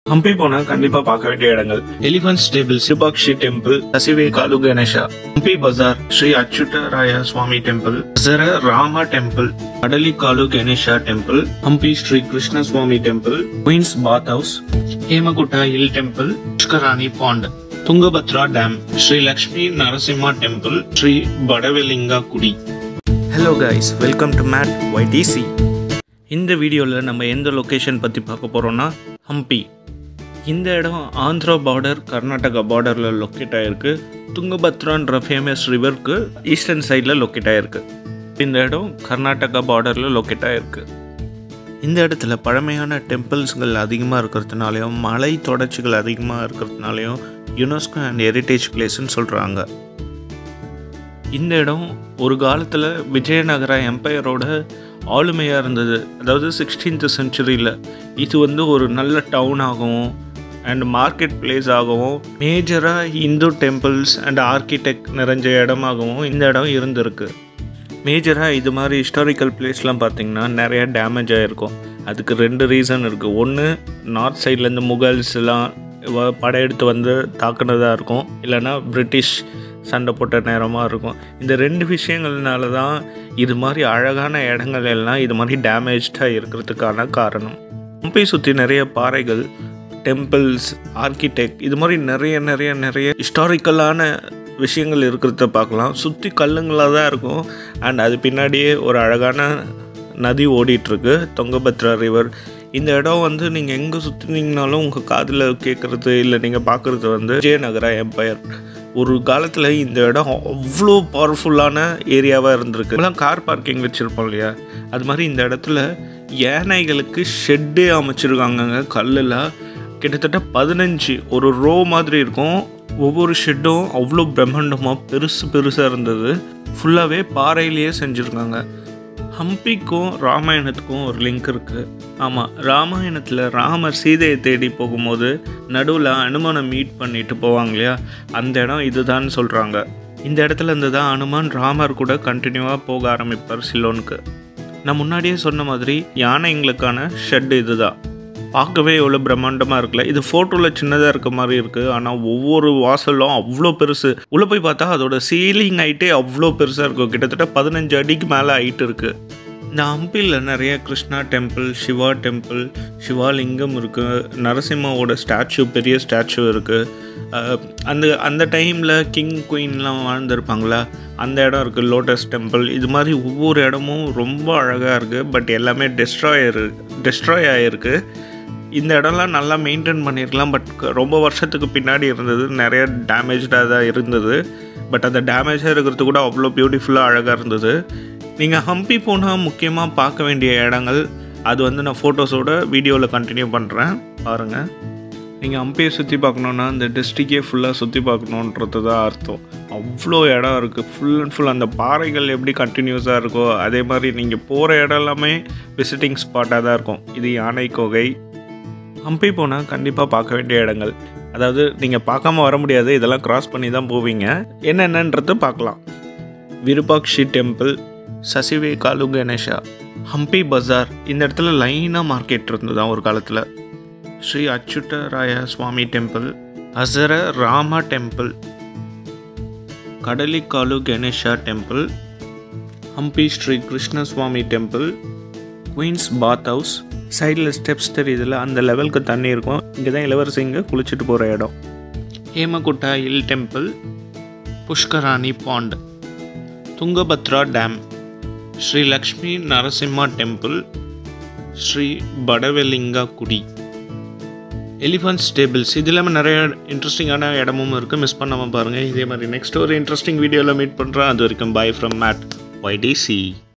ஹம்பி போனா கண்டிப்பா பார்க்க வேண்டிய இடங்கள் எலிபன்ட் ஸ்டேபிள் சிபாக்ஷி temple Sasivekalu Ganesha Hampi Bazaar Sri Achyuta Raya Swami temple சர Rama temple Kadalekalu Ganesha temple Hampi Sri Krishna Swami temple queen's bath house Hemakuta hill temple Pushkarani pond Tungabhadra dam Sri Lakshmi Narasimha temple Sri Badavilinga Gudi hello guys welcome to mad YTC இந்த வீடியோவில் நம்ம எந்த லொக்கேஷன் பற்றி பார்க்க போகிறோம்னா ஹம்பி இந்த இடம் ஆந்திரா பார்டர் கர்நாடகா பார்டரில் லொக்கேட் ஆகிருக்கு துங்கபத்ரான்ற ஃபேமஸ் ரிவருக்கு ஈஸ்டர்ன் சைடில் லொக்கேட் ஆகிருக்கு இந்த இடம் கர்நாடகா பார்டரில் லொக்கேட் ஆகிருக்கு இந்த இடத்துல பழமையான டெம்பிள்ஸ்கள் அதிகமாக இருக்கிறதுனாலையும் மலை தொடர்ச்சிகள் அதிகமாக இருக்கிறதுனாலையும் யுனெஸ்கோ அண்ட் ஹெரிட்டேஜ் பிளேஸ்ன்னு சொல்கிறாங்க இந்த இடம் ஒரு காலத்தில் விஜயநகர எம்பையரோட ஆளுமையாக இருந்தது அதாவது சிக்ஸ்டீன்த் செஞ்சுரியில் இது வந்து ஒரு நல்ல டவுன் ஆகவும் அண்ட் மார்க்கெட் பிளேஸ் ஆகவும் மேஜராக இந்து டெம்பிள்ஸ் அண்ட் ஆர்கிடெக்ட் நிறைஞ்ச இடமாகவும் இந்த இடம் இருந்திருக்கு மேஜராக இது மாதிரி ஹிஸ்டாரிக்கல் பிளேஸ்லாம் பார்த்திங்கன்னா நிறைய டேமேஜ் ஆகிருக்கும் அதுக்கு ரெண்டு ரீசன் இருக்குது ஒன்று நார்த் சைட்லேருந்து முகல்ஸ்லாம் வ- படையெடுத்து வந்து தாக்குனதாக இருக்கும் இல்லைன்னா பிரிட்டிஷ் சண்டை போட்ட நேரமாக இருக்கும் இந்த ரெண்டு விஷயங்கள்னால தான் இது மாதிரி அழகான இடங்கள் எல்லாம் இது மாதிரி டேமேஜ்டாக இருக்கிறதுக்கான காரணம் ஹம்பை சுற்றி நிறைய பாறைகள் டெம்பிள்ஸ் ஆர்கிடெக்ட் இது மாதிரி நிறைய நிறைய நிறைய ஹிஸ்டாரிக்கலான விஷயங்கள் இருக்கிறத பார்க்கலாம் சுற்றி கல்லுங்களாக தான் இருக்கும் அண்ட் அது பின்னாடியே ஒரு அழகான நதி ஓடிட்டுருக்கு தொங்கபத்ரா ரிவர் இந்த இடம் வந்து நீங்கள் எங்கே சுற்றினீங்கனாலும் உங்கள் காதில் கேட்குறது இல்லை நீங்கள் பார்க்குறது வந்து விஜயநகரா எம்பையர் ஒரு காலத்தில் இந்த இடம் அவ்வளோ பவர்ஃபுல்லான ஏரியாவாக இருந்திருக்கு இப்போலாம் கார் பார்க்கிங் வச்சுருப்போம் இல்லையா அது மாதிரி இந்த இடத்துல யானைகளுக்கு ஷெட்டே அமைச்சிருக்காங்கங்க கல்லில் கிட்டத்தட்ட பதினஞ்சு ஒரு ரோ மாதிரி இருக்கும் ஒவ்வொரு ஷெட்டும் அவ்வளோ பிரம்மாண்டமாக பெருசு பெருசாக இருந்தது ஃபுல்லாகவே பாறையிலேயே செஞ்சுருக்காங்க ஹம்பிக்கும் ராமாயணத்துக்கும் ஒரு லிங்க் இருக்குது ஆமாம் ராமாயணத்தில் ராமர் சீதையை தேடி போகும்போது நடுவில் அனுமனை மீட் பண்ணிட்டு போவாங்க இல்லையா அந்த இடம் இதுதான் சொல்கிறாங்க இந்த இடத்துல இருந்து தான் அனுமான் ராமர் கூட கண்டினியூவாக போக ஆரம்பிப்பார் சிலோனுக்கு நான் முன்னாடியே சொன்ன மாதிரி யானைங்களுக்கான ஷெட் இதுதான் பார்க்கவே எவ்வளோ பிரம்மாண்டமாக இருக்குல்ல இது ஃபோட்டோவில் சின்னதாக இருக்க மாதிரி இருக்குது ஆனால் ஒவ்வொரு வாசலும் அவ்வளோ பெருசு உள்ளே போய் பார்த்தா அதோட சீலிங் ஹைட்டே அவ்வளோ பெருசாக இருக்கும் கிட்டத்தட்ட பதினஞ்சு அடிக்கு மேலே ஹைட் இருக்குது இந்த ஹம்பியில் நிறைய கிருஷ்ணா டெம்பிள் சிவா டெம்பிள் சிவாலிங்கம் இருக்குது நரசிம்மாவோட ஸ்டாச்சு பெரிய ஸ்டாச்சு இருக்குது அந்த அந்த டைமில் கிங் குயின்லாம் வாழ்ந்திருப்பாங்களா அந்த இடம் இருக்குது லோட்டஸ் டெம்பிள் இது மாதிரி ஒவ்வொரு இடமும் ரொம்ப அழகாக இருக்குது பட் எல்லாமே டெஸ்ட்ராய் டெஸ்ட்ராய் ஆகிருக்கு இந்த இடம்லாம் நல்லா மெயின்டைன் பண்ணியிருக்கலாம் பட் ரொம்ப வருஷத்துக்கு பின்னாடி இருந்தது நிறைய டேமேஜாக தான் இருந்தது பட் அந்த டேமேஜாக இருக்கிறது கூட அவ்வளோ பியூட்டிஃபுல்லாக அழகாக இருந்தது நீங்கள் ஹம்பி போனால் முக்கியமாக பார்க்க வேண்டிய இடங்கள் அது வந்து நான் ஃபோட்டோஸோட வீடியோவில் கண்டினியூ பண்ணுறேன் பாருங்கள் நீங்கள் ஹம்பியை சுற்றி பார்க்கணுன்னா இந்த டிஸ்ட்ரிக்டே ஃபுல்லாக சுற்றி பார்க்கணுன்றது தான் அர்த்தம் அவ்வளோ இடம் இருக்குது ஃபுல் அண்ட் ஃபுல் அந்த பாறைகள் எப்படி கண்டினியூஸாக இருக்கோ அதே மாதிரி நீங்கள் போகிற இடம் எல்லாமே விசிட்டிங் ஸ்பாட்டாக தான் இருக்கும் இது யானை குகை ஹம்பி போனால் கண்டிப்பாக பார்க்க வேண்டிய இடங்கள் அதாவது நீங்கள் பார்க்காம வர முடியாது இதெல்லாம் கிராஸ் பண்ணி தான் போவீங்க என்னென்னன்றது பார்க்கலாம் விருபாக்ஷி டெம்பிள் சசிவே காலு கணேஷா ஹம்பி பஜார் இந்த இடத்துல லைனாக மார்க்கெட் இருந்தது ஒரு காலத்தில் ஸ்ரீ அச்சுட்ட ராய சுவாமி டெம்பிள் அசர Rama temple Kadalekalu Ganesha temple Hampi Sri Krishna Swami temple queen's bath house சைடில் ஸ்டெப்ஸ் தெரியுதுல அந்த லெவலுக்கு தண்ணி இருக்கும் இங்கே தான் இளவரசிங்க குளிச்சுட்டு போகிற இடம் Hemakuta hill temple Pushkarani pond Tungabhadra dam Sri Lakshmi Narasimha temple Sri Badavilinga Gudi elephant staples இது இல்லாமல் நிறைய இன்ட்ரெஸ்டிங்கான இடமும் இருக்குது மிஸ் பண்ணாமல் பாருங்கள் இதே மாதிரி நெக்ஸ்ட் ஒரு இன்ட்ரெஸ்டிங் வீடியோவில் மீட் பண்ணுறேன் அது வரைக்கும் பை ஃப்ரம் மேட் ஒய்டிசி